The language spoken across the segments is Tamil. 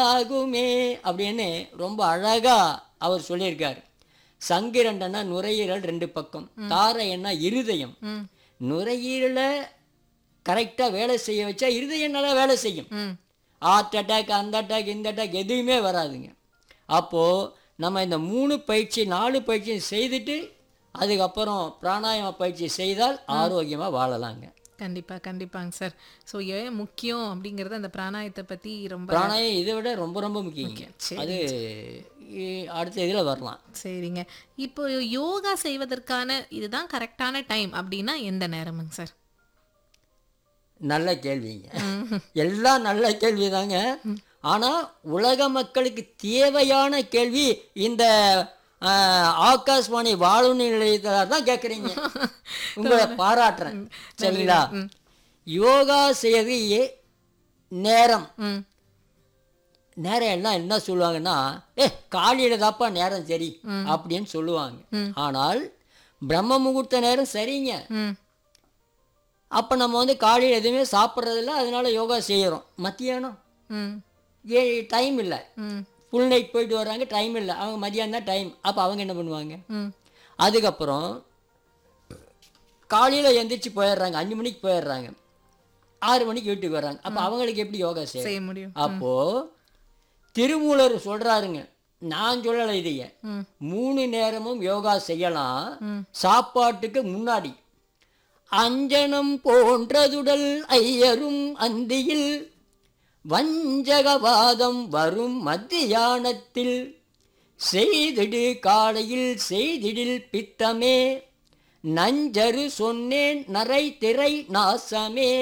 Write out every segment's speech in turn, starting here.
ஆகுமே அப்படின்னு ரொம்ப அழகா அவர் சொல்லியிருக்காரு சங்கிரண்டனா நுரையீரல் ரெண்டு பக்கம் தாரையன்னா இருதயம் ம் நுரையீரலை கரெக்டாக வேலை செய்ய வச்சா இருதயம் நல்லா வேலை செய்யும் ம் ஹார்ட் அட்டாக் அந்த அட்டாக் இந்த அட்டாக் எதுவுமே வராதுங்க அப்போது நம்ம இந்த மூணு பயிற்சி நாலு பயிற்சி செய்துட்டு அதுக்கப்புறம் பிராணாயாம பயிற்சி செய்தால் ஆரோக்கியமாக வாழலாங்க கண்டிப்பா கண்டிப்பாங்க சார் ஸோ ஏன் முக்கியம் அப்படிங்கறது அந்த பிராணாயத்தை பத்தி ரொம்ப பிராணாயம் இதை விட ரொம்ப ரொம்ப முக்கியங்க சரி. அது இ- அடுத்த இதில் வரலாம் சரிங்க இப்போ யோகா செய்வதற்கான இதுதான் கரெக்டான டைம் அப்படின்னா எந்த நேரமுங்க சார் நல்ல கேள்விங்க எல்லாம் நல்ல கேள்வி தாங்க ஆனால் உலக மக்களுக்கு தேவையான கேள்வி இந்த ஆஹ், ஆகாஷ்வாணி வானொலி நிலையத்தில் தான் கேட்குறீங்க உங்களை பாராட்டுறேன் சரிங்களா யோகா செய்யறது ஏ- நேரம் ம் நேரம் எல்லாம் என்ன சொல்லுவாங்கன்னா ஏ காலையில் தாப்பா நேரம் சரி அப்படின்னு சொல்லுவாங்க ஆனால் பிரம்ம முகூர்த்த நேரம் சரிங்க ம் அப்போ நம்ம வந்து காலையில் எதுவுமே சாப்பிட்றதில்ல அதனால யோகா செய்கிறோம் மத்தியானம் ம் ஏ டைம் இல்லை ம் ஃபுல் நைட் போயிட்டு வர்றாங்க டைம் இல்லை அவங்க மதியானம் தான் டைம் அப்போ அவங்க என்ன பண்ணுவாங்க ம் அதுக்கப்புறம் காலையில் எந்திரிச்சு போயிடுறாங்க அஞ்சு மணிக்கு போயிடுறாங்க ஆறு மணிக்கு வீட்டுக்கு வர்றாங்க அப்போ அவங்களுக்கு எப்படி யோகா செய்ய செய்ய முடியும் அப்போது திருமூலர் சொல்கிறாருங்க நான் சொல்லலை இதைய ம் மூணு நேரமும் யோகா செய்யலாம் ம். சாப்பாட்டுக்கு முன்னாடி அஞ்சனம் போன்றதுடல் ஐயரும் அந்தியில் வஞ்சகவாதம் வரும் மத்தியானத்தில் செய்திடு காலையில் செய்திடில் பித்தமே நஞ்சரு சொன்னேன் நரை திரை நாசமே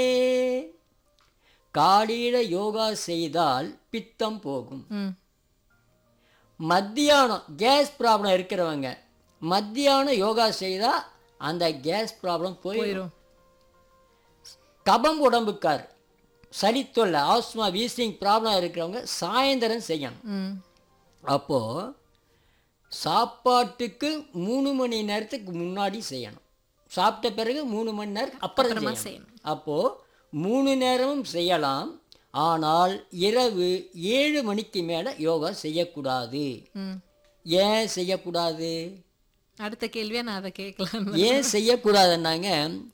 காலையில யோகா செய்தால் பித்தம் போகும் ம் மத்தியானம் கேஸ் ப்ராப்ளம் இருக்கிறவங்க மத்தியானம் யோகா செய்தால் அந்த கேஸ் ப்ராப்ளம் போயிடும் போயிடும் கபம் உடம்புக்கார் சளி தொல்லை ஆஸ்மா வீசிங் ப்ராப்ளம் இருக்கிறவங்க சாயந்தரம் செய்யணும் ம் அப்போது சாப்பாட்டுக்கு மூணு மணி நேரத்துக்கு முன்னாடி செய்யணும் சாப்பிட்ட பிறகு மூணு மணி நேரம் அப்புறம் அப்புறமா செய்யணும் செய்யணும். அப்போது மூணு நேரமும் செய்யலாம் ஆனால் இரவு ஏழு மணிக்கு மேலே யோகா செய்யக்கூடாது ம் ஏன் செய்யக்கூடாது அடுத்த கேள்வியா நான் அதை கேட்கலாம் ஏன் செய்யக்கூடாதுன்னாங்க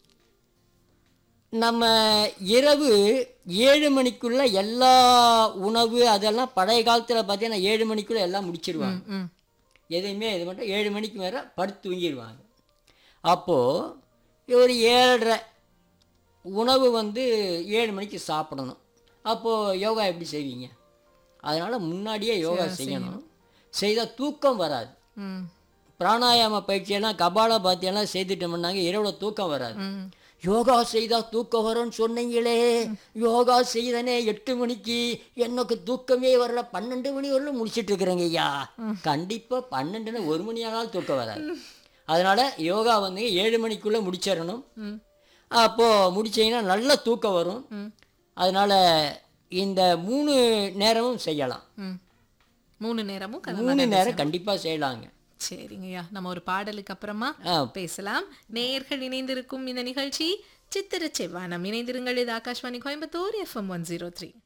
நம்ம இரவு ஏழு மணிக்குள்ள எல்லா உணவு அதெல்லாம் பழைய காலத்தில் பார்த்தீங்கன்னா ஏழு மணிக்குள்ள எல்லாம் முடிச்சிருவாங்க ம் எதையுமே இது மட்டும் ஏழு மணிக்கு மேலே படுத்து தூங்கிடுவாங்க அப்போது ஒரு ஏழரை உணவு வந்து ஏழு மணிக்கு சாப்பிடணும் அப்போது யோகா எப்படி செய்வீங்க அதனால் முன்னாடியே யோகா செய்யணும் செய்தால் தூக்கம் வராது ம் பிராணாயாம பயிற்சியெல்லாம் கபால பாத்தியெல்லாம் செய்துட்டோம்னாங்க இரவில் தூக்கம் வராது ம் யோகா செய்தா தூக்கம் வரும்னு சொன்னீங்களே யோகா செய்தனே எட்டு மணிக்கு எனக்கு தூக்கமே வரல பன்னெண்டு மணி வரலும் முடிச்சிட்டு இருக்கிறேங்க ஐயா கண்டிப்பா பன்னெண்டுன்னு ஒரு மணி ஆனாலும் தூக்கம் வராது அதனால யோகா வந்து ஏழு மணிக்குள்ள முடிச்சிடணும் ம் அப்போ முடிச்சீங்கன்னா நல்ல தூக்கம் வரும் ம் அதனால இந்த மூணு நேரமும் செய்யலாம் ம் மூணு நேரமும் கதை மூணு நேரம் கண்டிப்பா செய்யலாங்க சரிங்கய்யா நம்ம ஒரு பாடலுக்கு அப்புறமா ஆ பேசலாம் நேயர்கள் இணைந்திருக்கும் இந்த நிகழ்ச்சி சித்திர செவ்வானம் இணைந்திருங்கள் இது Akashvani Coimbatore FM one zero three